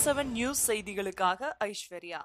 Seven news செய்திகளுக்காக ஐஸ்வர்யா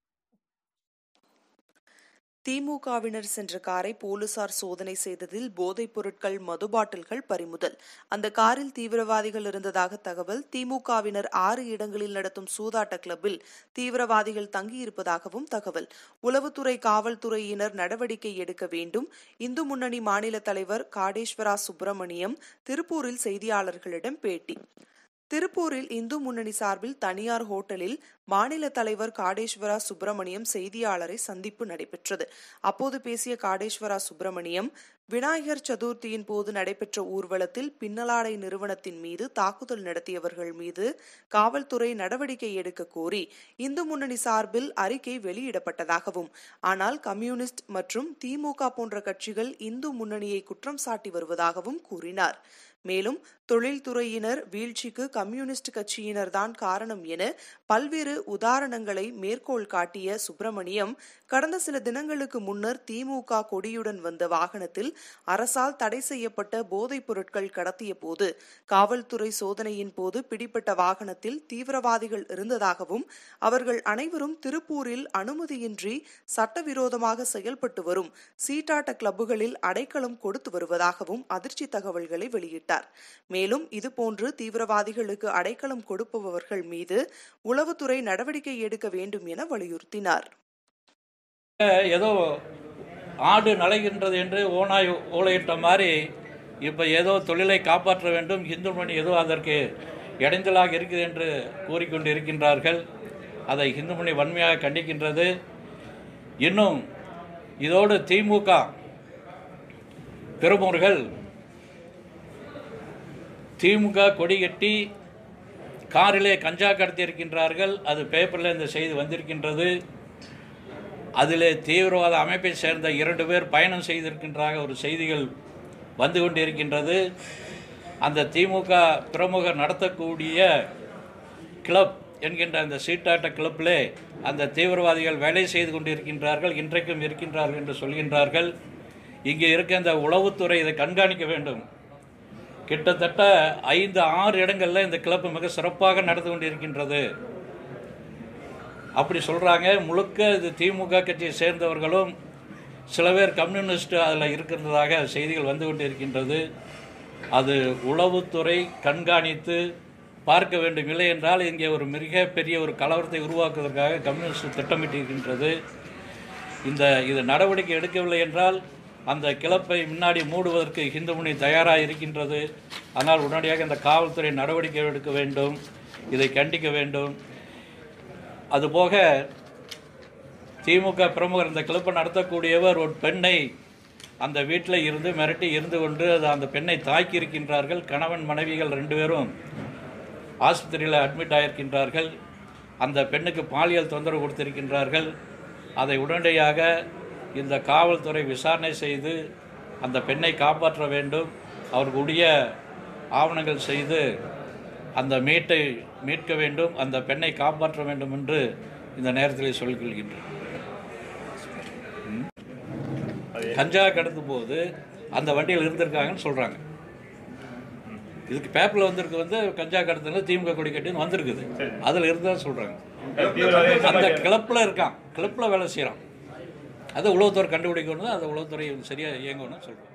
திமுகவினர் சென்ற காரை போலீசார் சோதனை செய்ததில் போதைப் பொருட்கள் மது பாட்டில்கள் பறிமுதல் அந்த காரில் தீவிரவாதிகள் இருந்ததாக தகவல் திமுகவினர் ஆறு இடங்களில் நடத்தும் சூதாட்ட கிளப்பில் தீவிரவாதிகள் தங்கியிருப்பதாகவும் தகவல் உளவுத்துறை காவல்துறையினர் நடவடிக்கை எடுக்க வேண்டும் இந்து முன்னணி மாநில தலைவர் காடேஸ்வரா சுப்பிரமணியம் திருப்பூரில் செய்தியாளர்களிடம் பேட்டி திருப்பூரில் இந்து முன்னணி சார்பில் தனியார் ஹோட்டலில் மாநில தலைவர் காடேஸ்வரா சுப்பிரமணியம் செய்தியாளரை சந்திப்பு நடைபெற்றது அப்போது பேசிய காடேஸ்வரா சுப்பிரமணியம் விநாயகர் சதுர்த்தியின் போது நடைபெற்ற ஊர்வலத்தில் பின்னலாடை நிறுவனத்தின் மீது தாக்குதல் நடத்தியவர்கள் மீது காவல்துறை நடவடிக்கை எடுக்க கோரி இந்து முன்னணி சார்பில் அறிக்கை வெளியிடப்பட்டதாகவும் ஆனால் கம்யூனிஸ்ட் மற்றும் திமுக போன்ற கட்சிகள் இந்து முன்னணியை குற்றம் சாட்டி வருவதாகவும் கூறினார் மேலும் தொழில்துறையினர் வீழ்ச்சிக்கு கம்யூனிஸ்ட் கட்சியினர் தான் காரணம் என பல்வேறு உதாரணங்களை மேற்கோள் காட்டிய சுப்பிரமணியம் கடந்த சில தினங்களுக்கு முன்னர் திமுக கொடியுடன் வந்த வாகனத்தில் அரசால் தடை செய்யப்பட்ட போதைப் பொருட்கள் கடத்திய போது காவல்துறை சோதனையின் போது பிடிப்பட்ட வாகனத்தில் தீவிரவாதிகள் இருந்ததாகவும் அவர்கள் அனைவரும் திருப்பூரில் அனுமதியின்றி சட்டவிரோதமாக செயல்பட்டு வரும் சீட்டாட்ட கிளப்புகளில் அடைக்கலம் கொடுத்து வருவதாகவும் அதிர்ச்சி தகவல்களை வெளியிட்டார் மேலும் இதுபோன்று தீவிரவாதிகளுக்கு அடைக்கலம் கொடுப்பவர்கள் மீது உளவுத்துறை நடவடிக்கை எடுக்க வேண்டும் என வலியுறுத்தினார் ஏதோ ஆடு நலைகின்றது என்று ஓனாய் ஓலையிட்ட மாதிரி இப்போ ஏதோ தொழிலை காப்பாற்ற வேண்டும் இந்து மணி ஏதோ அதற்கு இடைஞ்சலாக இருக்குது என்று கூறிக்கொண்டு இருக்கின்றார்கள் அதை இந்து மணி வன்மையாக கண்டிக்கின்றது இன்னும் இதோடு திமுக பெருமோர்கள் திமுக கொடி கட்டி காரிலே கஞ்சா கடத்தி இருக்கின்றார்கள் அது பேப்பரில் இந்த செய்தி வந்திருக்கின்றது அதிலே தீவிரவாத அமைப்பை சேர்ந்த இரண்டு பேர் பயணம் செய்திருக்கின்றாக ஒரு செய்திகள் வந்து கொண்டிருக்கின்றது அந்த திமுக பிரமுகர் நடத்தக்கூடிய கிளப் என்கின்ற அந்த சீட்டாட்ட கிளப்பிலே அந்த தீவிரவாதிகள் வேலை செய்து கொண்டிருக்கின்றார்கள் இன்றைக்கும் இருக்கின்றார்கள் என்று சொல்கின்றார்கள் இங்கே இருக்க இந்த உளவுத்துறை இதை கண்காணிக்க வேண்டும் கிட்டத்தட்ட ஐந்து ஆறு இடங்களில் இந்த கிளப்பு மிக சிறப்பாக நடந்து கொண்டிருக்கின்றது அப்படி சொல்கிறாங்க முழுக்க இது திமுக கட்சியை சேர்ந்தவர்களும் சில பேர் கம்யூனிஸ்ட் அதில் இருக்கிறதாக செய்திகள் வந்து கொண்டிருக்கின்றது அது உளவுத்துறை கண்காணித்து பார்க்க வேண்டும் இல்லை என்றால் இங்கே ஒரு மிகப்பெரிய ஒரு கலவரத்தை உருவாக்குவதற்காக கம்யூனிஸ்ட் திட்டமிட்டிருக்கின்றது இந்த இது நடவடிக்கை எடுக்கவில்லை என்றால் அந்த கிளப்பை முன்னாடி மூடுவதற்கு ஹிந்து முனி தயாராக இருக்கின்றது ஆனால் உடனடியாக இந்த காவல்துறை நடவடிக்கை எடுக்க வேண்டும் இதை கண்டிக்க வேண்டும் அதுபோக திமுக பிரமுகர் இந்த கிளப்பை நடத்தக்கூடியவர் ஒரு பெண்ணை அந்த வீட்டில் இருந்து மிரட்டி இருந்து கொண்டு அது அந்த பெண்ணை தாக்கி இருக்கின்றார்கள் கணவன் மனைவிகள் ரெண்டு பேரும் ஆஸ்பத்திரியில் அட்மிட் ஆகியிருக்கின்றார்கள் அந்த பெண்ணுக்கு பாலியல் தொந்தரவு கொடுத்திருக்கின்றார்கள் அதை உடனடியாக இந்த காவல்துறை விசாரணை செய்து அந்த பெண்ணை காப்பாற்ற வேண்டும் அவருக்கு உரிய ஆவணங்கள் செய்து அந்த மீட்டை மீட்க வேண்டும் அந்த பெண்ணை காப்பாற்ற வேண்டும் என்று இந்த நேரத்தில் சொல்லிக்கொள்கின்றேன் ம். கஞ்சா கடத்தும் போது அந்த வண்டியில் இருந்திருக்காங்கன்னு சொல்கிறாங்க இதுக்கு பேப்பரில் வந்திருக்கு வந்து கஞ்சா கடத்துங்க திமுக கொடி கட்டின்னு வந்திருக்குது அதில் இருந்தா சொல்கிறாங்க அந்த கிளப்பில் இருக்கான் கிளப்பில் வேலை செய்கிறான் அதை உளவுத்துறை கண்டுபிடிக்கணும் அதை உளவுத்துறை சரியாக இயங்கணும்னு சொல்கிறோம்